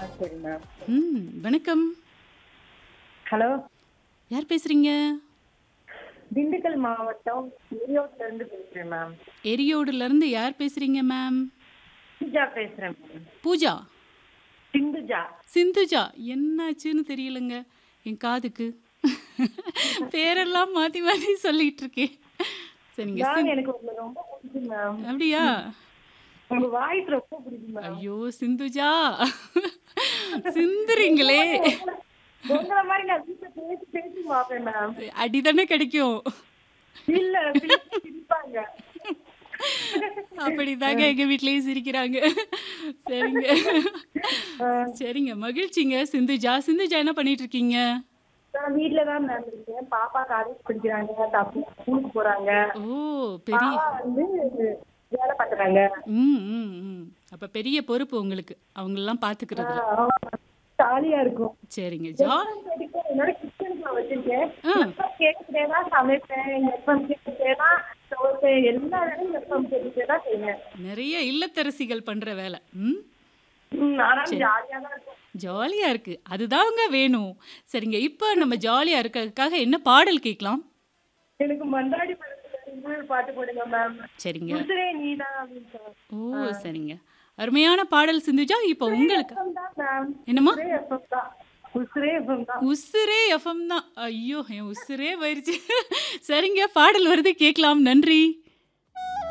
ஆ சரி மேம் ம் வணக்கம் ஹலோ யார் பேசுறீங்க திண்டுக்கல் மாவட்டம் ஈரோட்ல இருந்து பேசுறேன் மேம் எரியோடுல இருந்து யார் பேசுறீங்க மேம் சிந்துஜா பேசுறேன் மேம் பூஜா சிந்துஜா சிந்துஜா என்னாச்சுன்னு தெரியலங்க என் காதுக்கு பேரெல்லாம் மாத்தி மாத்தி சொல்லிட்டு இருக்கேன் சரிங்க மேம் சிந்- எனக்கு உங்களை ரொம்ப பிடிக்கும் மேம் அப்படியா உங்க வாய்ஸ் ரொம்ப பிடிக்கும் மேம் ஐயோ சிந்துஜா சிந்துறீங்களே உங்களை மாதிரி நான் வீட்டுல பேசி பேசி பார்ப்பேன் மேம் அடிதானே கிடைக்கும் இல்ல பேசி சிரிப்பாங்க அப்படிதாங்க எங்க வீட்லயும் சிரிக்கிறாங்க சரிங்க சரிங்க மகிழ்ச்சிங்க சிந்துஜா சிந்துஜா என்ன பண்ணிட்டு இருக்கீங்க நான் வீட்ல தான் மேம் இருக்கேன் பாப்பா காலேஜ் படிக்கிறாங்க தம்பி ஸ்கூலுக்கு போறாங்க ஓ பெரிய பாப்பா வந்து வேலை பாக்குறாங்க ம் ம் ம் அப்ப பெரிய பொறுப்பு உங்களுக்கு அவங்களெல்லாம் பாத்துக்கிறது ஜாலியா இருக்கும் சரிங்க ஜா என்னோட கிச்சனுக்கு நான் வச்சிருக்கேன் ஆ. எப்பம் கேட்டுட்டே தான் சமைப்பேன் எப்பம் கேட்டுட்டே தான் துவைப்பேன் எல்லா வேலையும் எப்பம் கேட்டுட்டே தான் செய்வேன் நிறைய இல்லத்தரசிகள் பண்ற வேலை ம் ம், ஆனாலும் ஜாலியா தான் இருக்கும் ஜாலியா இருக்கு அதுதாங்க வேணும் சரிங்க இப்போ நம்ம ஜாலியா இருக்கிறதுக்காக என்ன பாடல் கேட்கலாம் எனக்கு மந்தாடி படத்துல இருந்து பாட்டு போடுங்க மேம் சரிங்க உசுரே நீதான் அப்படின்னு சொல்லுவேன். ஓ சரிங்க அருமையான பாடல் சிந்துஜா இப்போ உங்களுக்கு FM தான் மேம் என்னம்மா உசுரே FM தான் உசுரே FM தான் உசுரே எஃப்எம் தான் ஐயோ என் உசுரே போயிருச்சு சரிங்க பாடல் வருது கேட்கலாம் நன்றி